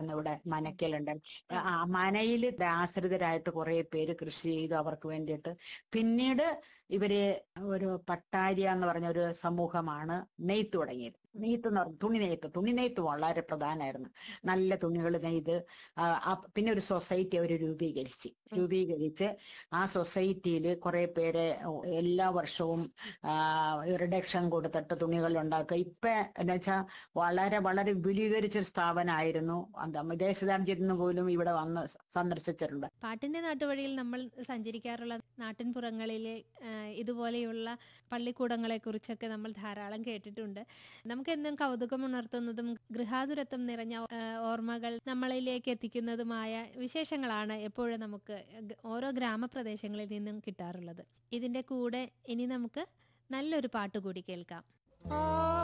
ഉണ്ടായിരുന്നു ഇവിടെ മനക്കലുണ്ട് ആ മനയിൽ ആശ്രിതരായിട്ട് കുറെ പേര് കൃഷി ചെയ്തു അവർക്ക് വേണ്ടിയിട്ട് പിന്നീട് ഇവര് ഒരു പട്ടാരിയ എന്ന് പറഞ്ഞ ഒരു സമൂഹമാണ് നെയ്ത്ത് തുടങ്ങിയത് നെയ്ത്ത് എന്ന് പറഞ്ഞ തുണി നെയ്ത്ത് തുണി നെയ്ത്ത് വളരെ പ്രധാനമായിരുന്നു നല്ല തുണികൾ നെയ്ത് ആ, ആ, പിന്നെ ഒരു സൊസൈറ്റി അവർ രൂപീകരിച്ച് രൂപീകരിച്ച് ആ സൊസൈറ്റിയിൽ കുറെ പേര് എല്ലാ വർഷവും റിഡക്ഷൻ കൊടുത്തിട്ട് തുണികൾ ഉണ്ടാക്കുക ഇപ്പൊ എന്ന് വെച്ചാൽ വളരെ വളരെ വിപുലീകരിച്ച ഒരു സ്ഥാപനമായിരുന്നു എന്താ വിദേശ രാജ്യത്ത് നിന്ന് പോലും ഇവിടെ വന്ന് സന്ദർശിച്ചിട്ടുണ്ട് പാട്ടിന്റെ നാട്ടുവഴിയിൽ നമ്മൾ സഞ്ചരിക്കാറുള്ള നാട്ടിൻപുറങ്ങളിലെ ആ, ഇതുപോലെയുള്ള പള്ളിക്കൂടങ്ങളെ കുറിച്ചൊക്കെ നമ്മൾ ധാരാളം കേട്ടിട്ടുണ്ട് നമുക്ക് എന്നും കൗതുകമുണർത്തുന്നതും ഗൃഹാതുരത്വം നിറഞ്ഞ ആ, ഓർമ്മകൾ നമ്മളിലേക്ക് എത്തിക്കുന്നതുമായ വിശേഷങ്ങളാണ് എപ്പോഴും നമുക്ക് ഗ- ഓരോ ഗ്രാമപ്രദേശങ്ങളിൽ നിന്നും കിട്ടാറുള്ളത് ഇതിന്റെ കൂടെ ഇനി നമുക്ക് നല്ലൊരു പാട്ട് കൂടി കേൾക്കാം